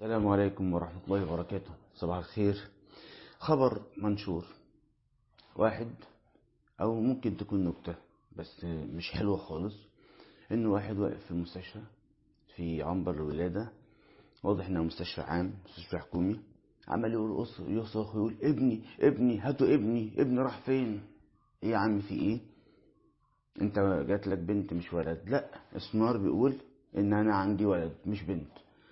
السلام عليكم ورحمة الله وبركاته صباح الخير خبر منشور واحد أو ممكن تكون نكتة بس مش حلوة خالص إنه واحد واقف في المستشفى في عنبر الولادة واضح إنه مستشفى عام مستشفى حكومي عمال يقول يصرخ ويقول ابني ابني هاتوا ابني ابني راح فين ايه يا عم في ايه انت جات لك بنت مش ولد لا اسمار بيقول ان انا عندي ولد مش بنت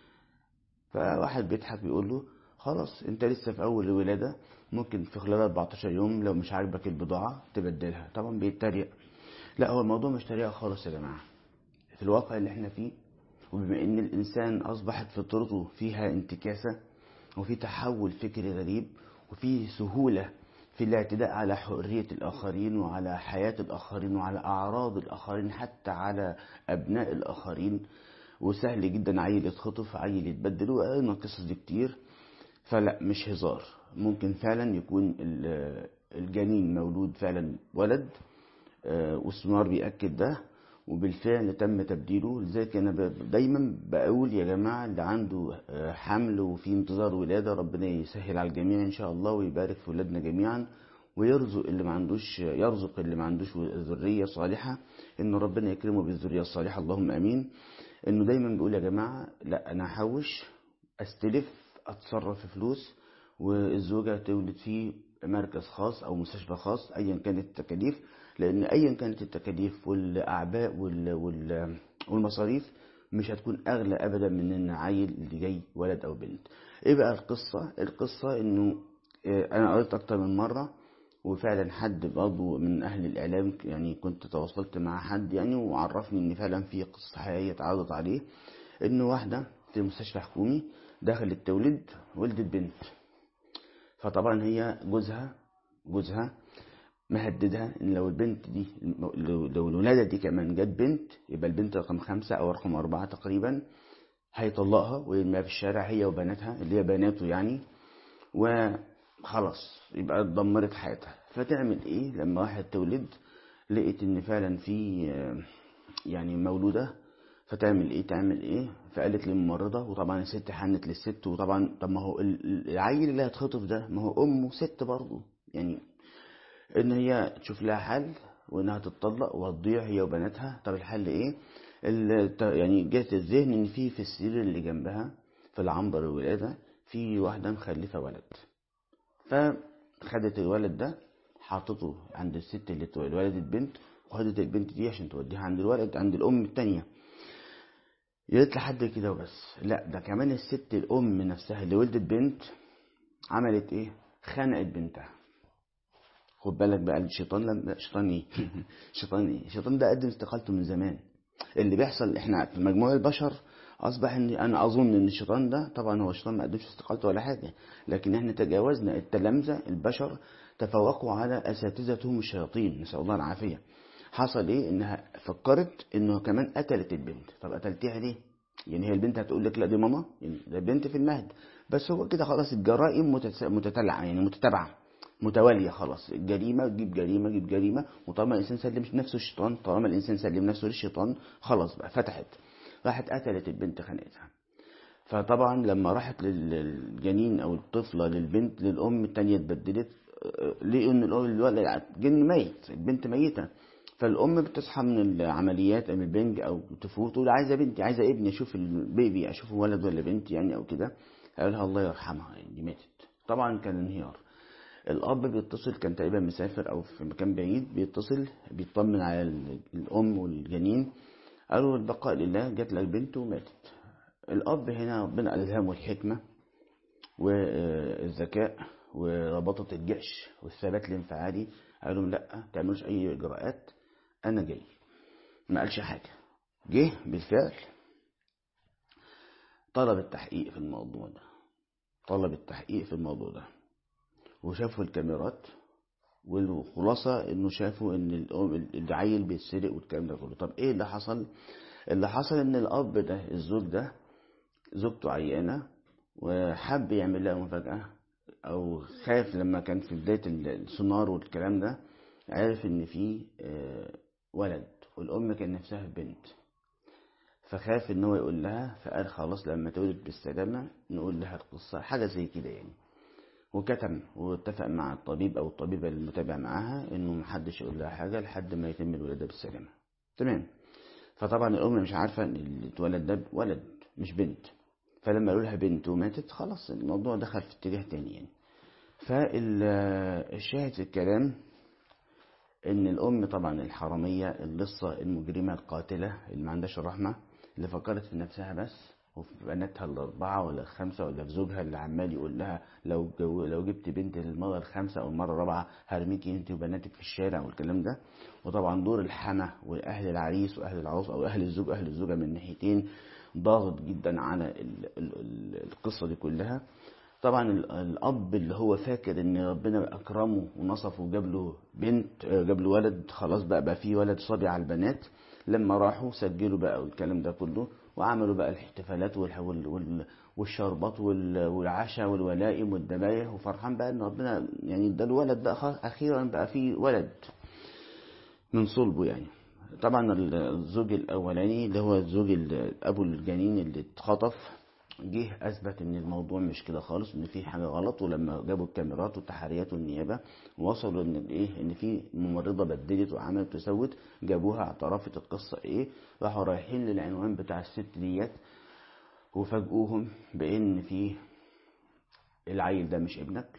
فواحد بيضحك بيقول له خلاص انت لسه في اول الولاده ممكن في خلال 14 يوم لو مش عاجبك البضاعه تبدلها طبعا بيتريق لا هو الموضوع مش تريقه خالص يا جماعه في الواقع اللي احنا فيه وبما ان الانسان اصبحت فطرته فيها انتكاسه وفي تحول فكري غريب وفي سهوله في الاعتداء على حريه الاخرين وعلى حياه الاخرين وعلى اعراض الاخرين حتى على ابناء الاخرين وسهل جدا عيل يتخطف عيل يتبدل وقلنا القصص دي كتير فلا مش هزار ممكن فعلا يكون الجنين مولود فعلا ولد والسونار بيأكد ده وبالفعل تم تبديله لذلك انا دايما بقول يا جماعه اللي عنده حمل وفي انتظار ولاده ربنا يسهل على الجميع ان شاء الله ويبارك في ولادنا جميعا ويرزق اللي ما عندوش يرزق اللي ما عندوش ذريه صالحه ان ربنا يكرمه بالذريه الصالحه اللهم امين انه دايما بيقول يا جماعه لا انا هحوش استلف اتصرف في فلوس والزوجه تولد في مركز خاص او مستشفى خاص ايا كانت التكاليف لان ايا كانت التكاليف والاعباء والمصاريف مش هتكون اغلى ابدا من ان عيل اللي جاي ولد او بنت ايه بقى القصه القصه انه انا قريت اكتر من مره وفعلا حد برضه من اهل الاعلام يعني كنت تواصلت مع حد يعني وعرفني ان فعلا في قصه حقيقيه اتعرضت عليه انه واحده في مستشفى حكومي دخلت تولد ولدت بنت فطبعا هي جوزها جوزها مهددها ان لو البنت دي لو الولاده دي كمان جت بنت يبقى البنت رقم خمسه او رقم اربعه تقريبا هيطلقها ويرميها في الشارع هي وبناتها اللي هي بناته يعني وخلاص يبقى اتدمرت حياتها فتعمل ايه لما واحد تولد لقيت ان فعلا في يعني مولوده فتعمل ايه تعمل ايه فقالت للممرضه وطبعا الست حنت للست وطبعا طب ما هو العيل اللي هيتخطف ده ما هو امه ست برضه يعني ان هي تشوف لها حل وانها تتطلق وتضيع هي وبناتها طب الحل ايه يعني جات الذهن ان في في السرير اللي جنبها في العنبر الولاده في واحده مخلفه ولد فخدت الولد ده حاطته عند الست اللي ولدت بنت وخدت البنت دي عشان توديها عند الولد عند الام التانية يا لحد كده وبس لا ده كمان الست الام نفسها اللي ولدت بنت عملت ايه خنقت بنتها خد بالك بقى الشيطان لما شيطان ايه شيطان ايه الشيطان ده قدم استقالته من زمان اللي بيحصل احنا في مجموع البشر اصبح ان انا اظن ان الشيطان ده طبعا هو الشيطان ما قدمش استقالته ولا حاجه لكن احنا تجاوزنا التلامذه البشر تفوقوا على اساتذتهم الشياطين نسال الله العافيه حصل ايه انها فكرت انه كمان قتلت البنت طب قتلتيها ليه يعني هي البنت هتقول لك لا دي ماما يعني ده بنت في المهد بس هو كده خلاص الجرائم متتلعه يعني متتابعه متوالية خلاص الجريمة تجيب جريمة تجيب جريمة وطالما الإنسان سلم نفسه الشيطان طالما الإنسان سلم نفسه للشيطان خلاص بقى فتحت راحت قتلت البنت خانقتها فطبعا لما راحت للجنين أو الطفلة للبنت للأم التانية اتبدلت لقوا إن الولد جن ميت البنت ميتة فالأم بتصحى من العمليات أو من البنج أو تفوت تقول عايزة بنتي عايزة ابني أشوف البيبي أشوفه ولد ولا بنت يعني أو كده قال لها الله يرحمها يعني دي ماتت طبعا كان انهيار الاب بيتصل كان تقريبا مسافر او في مكان بعيد بيتصل بيطمن على الام والجنين قالوا البقاء لله جات لك بنت وماتت الاب هنا ربنا الهمه الحكمه والذكاء ورباطه الجأش والثبات الانفعالي قال لهم لا تعملوش اي اجراءات انا جاي ما قالش حاجه جه بالفعل طلب التحقيق في الموضوع ده طلب التحقيق في الموضوع ده وشافوا الكاميرات والخلاصة انه شافوا ان العيل بيتسرق والكلام ده كله طب ايه اللي حصل اللي حصل ان الاب ده الزوج ده زوجته عيانة وحب يعمل لها مفاجأة او خاف لما كان في بداية السونار والكلام ده عرف ان في ولد والام كان نفسها في بنت فخاف ان هو يقول لها فقال خلاص لما تولد بالسلامة نقول لها القصة حاجة زي كده يعني وكتم واتفق مع الطبيب او الطبيبة المتابع معاها انه محدش يقول لها حاجة لحد ما يتم الولادة بالسلامة تمام فطبعا الام مش عارفة ان اللي اتولد ده ولد مش بنت فلما قالوا لها بنت وماتت خلاص الموضوع دخل في اتجاه تاني يعني فالشاهد في الكلام ان الام طبعا الحرامية اللصة المجرمة القاتلة اللي ما عندهاش الرحمة اللي فكرت في نفسها بس وفي بناتها الأربعة ولا الخمسة ولا في زوجها اللي عمال يقول لها لو جو لو جبت بنت للمرة الخامسة أو المرة الرابعة هرميكي أنت وبناتك في الشارع والكلام ده وطبعا دور الحما وأهل العريس وأهل العروس أو أهل الزوج أهل الزوجة من ناحيتين ضاغط جدا على ال ال ال القصة دي كلها طبعا الأب اللي هو فاكر إن ربنا أكرمه ونصفه وجاب له بنت جاب له ولد خلاص بقى بقى فيه ولد صبي على البنات لما راحوا سجلوا بقى والكلام ده كله وعملوا بقى الاحتفالات والشربات والعشاء والولائم والذبايح وفرحان بقى ان ربنا يعني ده الولد بقى اخيرا بقى فيه ولد من صلبه يعني طبعا الزوج الاولاني اللي هو الزوج ابو الجنين اللي اتخطف جه اثبت ان الموضوع مش كده خالص ان في حاجه غلط ولما جابوا الكاميرات والتحريات والنيابه وصلوا ان ايه ان في ممرضه بدلت وعملت وسوت جابوها اعترفت القصه ايه راحوا رايحين للعنوان بتاع الست ديت وفاجئوهم بان في العيل ده مش ابنك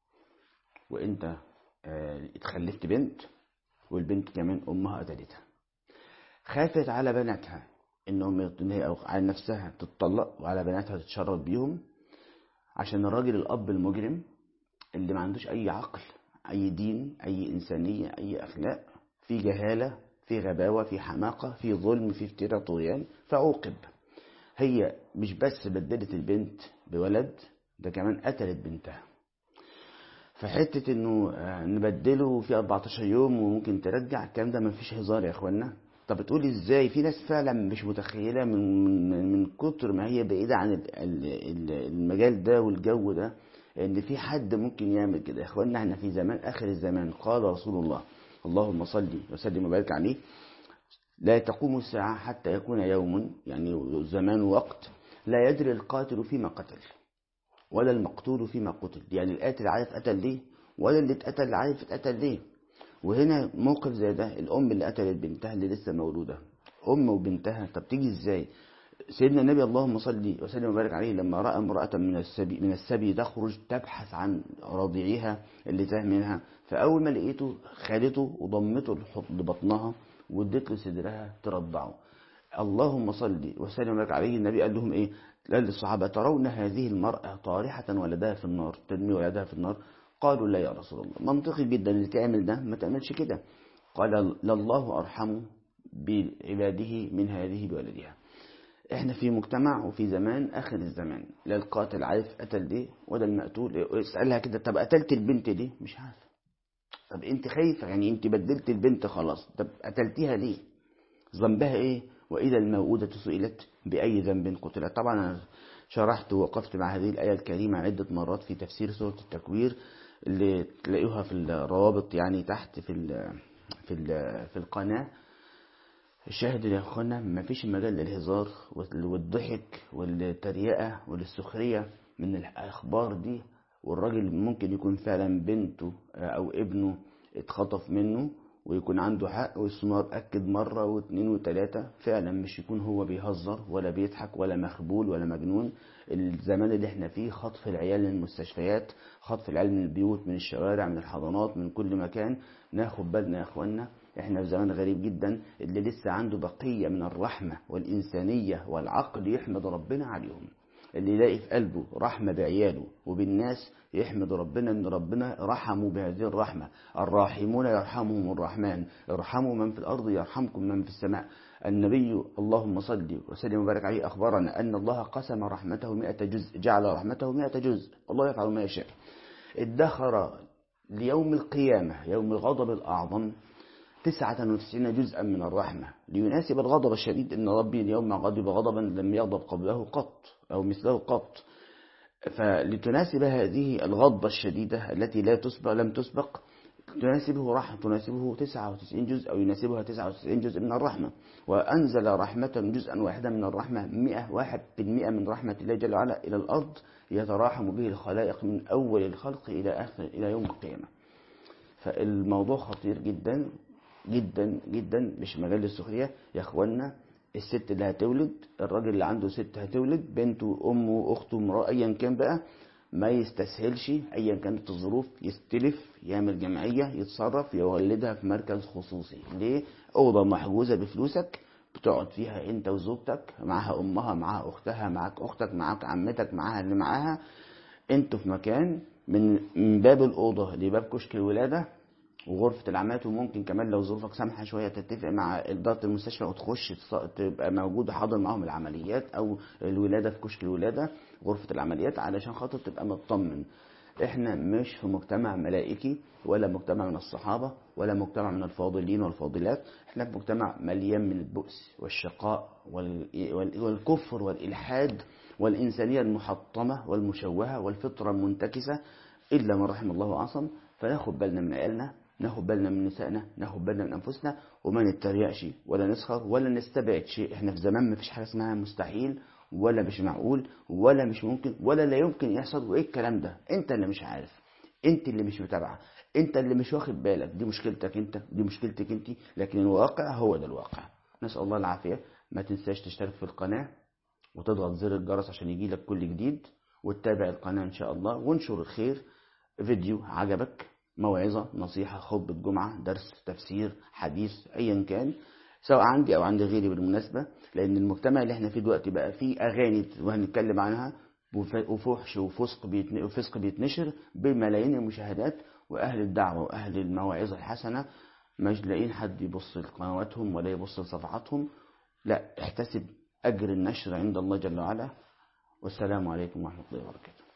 وانت اه اتخلفت بنت والبنت كمان امها قتلتها خافت على بناتها انهم او على نفسها تتطلق وعلى بناتها تتشرف بيهم عشان الراجل الاب المجرم اللي ما عندوش اي عقل اي دين اي انسانيه اي اخلاق في جهاله في غباوه في حماقه في ظلم في افتراء طغيان فعوقب هي مش بس بدلت البنت بولد ده كمان قتلت بنتها فحته انه نبدله في 14 يوم وممكن ترجع الكلام ده مفيش هزار يا اخوانا طب بتقولي ازاي في ناس فعلا مش متخيله من من من كتر ما هي بعيده عن المجال ده والجو ده ان في حد ممكن يعمل كده يا اخوانا احنا في زمان اخر الزمان قال رسول الله اللهم صل وسلم وبارك عليه لا تقوم الساعه حتى يكون يوم يعني زمان وقت لا يدري القاتل فيما قتل ولا المقتول فيما قتل يعني القاتل عارف قتل ليه ولا اللي اتقتل عارف اتقتل ليه وهنا موقف زي ده الام اللي قتلت بنتها اللي لسه مولوده ام وبنتها طب تيجي ازاي سيدنا النبي اللهم صل وسلم وبارك عليه لما راى امراه من السبي من السبي تخرج تبحث عن رضيعها اللي تاه منها فاول ما لقيته خدته وضمته لبطنها وادت له صدرها ترضعه اللهم صل وسلم وبارك عليه النبي قال لهم ايه قال للصحابه ترون هذه المراه طارحه ولدها في النار ترمي ولدها في النار قالوا لا يا رسول الله منطقي جدا اللي تعمل ده ما تعملش كده قال لله أرحم بعباده من هذه بولدها احنا في مجتمع وفي زمان اخر الزمان لا القاتل عارف قتل ليه ولا المقتول اسالها كده طب قتلت البنت ليه مش عارف طب انت خايفه يعني انت بدلت البنت خلاص طب قتلتيها ليه ذنبها ايه واذا الموءودة سئلت باي ذنب قتلت طبعا انا شرحت ووقفت مع هذه الايه الكريمه عده مرات في تفسير سوره التكوير اللي تلاقوها في الروابط يعني تحت في ال في ال في القناه الشاهد يا اخوانا ما فيش مجال للهزار والضحك والتريقه والسخريه من الاخبار دي والراجل ممكن يكون فعلا بنته او ابنه اتخطف منه ويكون عنده حق والسونار أكد مرة واثنين وثلاثة فعلا مش يكون هو بيهزر ولا بيضحك ولا مخبول ولا مجنون الزمان اللي احنا فيه خطف العيال من المستشفيات خطف العيال من البيوت من الشوارع من الحضانات من كل مكان ناخد بالنا يا اخوانا احنا في زمان غريب جدا اللي لسه عنده بقية من الرحمة والإنسانية والعقل يحمد ربنا عليهم اللي يلاقي في قلبه رحمة بعياله وبالناس يحمد ربنا ان ربنا رحمه بهذه الرحمة الراحمون يرحمهم الرحمن ارحموا من في الارض يرحمكم من في السماء النبي اللهم صل وسلم وبارك عليه اخبرنا ان الله قسم رحمته مئة جزء جعل رحمته مئة جزء الله يفعل ما يشاء ادخر ليوم القيامة يوم الغضب الاعظم تسعة وتسعين جزءا من الرحمة ليناسب الغضب الشديد إن ربي اليوم غضب غضبا لم يغضب قبله قط أو مثله قط فلتناسب هذه الغضبة الشديدة التي لا تسبق لم تسبق تناسبه رحمة تناسبه 99 جزء أو يناسبها 99 جزء من الرحمة وأنزل رحمة جزءا واحدا من الرحمة 101 بالمئة من رحمة الله جل وعلا إلى الأرض يتراحم به الخلائق من أول الخلق إلى آخر إلى يوم القيامة فالموضوع خطير جدا جدا جدا مش مجال السخرية يا اخوانا الست اللي هتولد الراجل اللي عنده ست هتولد بنته امه اخته امراه ايا كان بقى ما يستسهلش ايا كانت الظروف يستلف يعمل جمعيه يتصرف يولدها في مركز خصوصي ليه اوضه محجوزه بفلوسك بتقعد فيها انت وزوجتك معاها امها معاها اختها معاك اختك معاك عمتك معاها اللي معاها انتوا في مكان من من باب الاوضه لباب كشك الولاده وغرفة العمليات وممكن كمان لو ظروفك سامحة شوية تتفق مع إدارة المستشفى وتخش تبقى موجود حاضر معاهم العمليات أو الولادة في كشك الولادة غرفة العمليات علشان خاطر تبقى مطمن احنا مش في مجتمع ملائكي ولا مجتمع من الصحابة ولا مجتمع من الفاضلين والفاضلات احنا في مجتمع مليان من البؤس والشقاء والكفر والإلحاد والإنسانية المحطمة والمشوهة والفطرة المنتكسة إلا من رحم الله وعصم فناخد بالنا من عيالنا ناخد بالنا من نسائنا ناخد بالنا من انفسنا وما نتريقش ولا نسخر ولا نستبعد شيء احنا في زمان ما فيش حاجه اسمها مستحيل ولا مش معقول ولا مش ممكن ولا لا يمكن يحصل وايه الكلام ده انت اللي مش عارف انت اللي مش متابعه انت اللي مش واخد بالك دي مشكلتك انت دي مشكلتك انت لكن الواقع هو ده الواقع نسال الله العافيه ما تنساش تشترك في القناه وتضغط زر الجرس عشان يجي لك كل جديد وتتابع القناه ان شاء الله وانشر الخير فيديو عجبك موعظة نصيحة خطبة جمعة درس تفسير حديث أيا كان سواء عندي أو عند غيري بالمناسبة لأن المجتمع اللي احنا فيه دلوقتي بقى فيه أغاني وهنتكلم عنها وفحش وفسق وفسق بيتنشر بملايين المشاهدات وأهل الدعوة وأهل المواعظ الحسنة مش لاقيين حد يبص لقنواتهم ولا يبص لصفحاتهم لا احتسب أجر النشر عند الله جل وعلا والسلام عليكم ورحمة الله وبركاته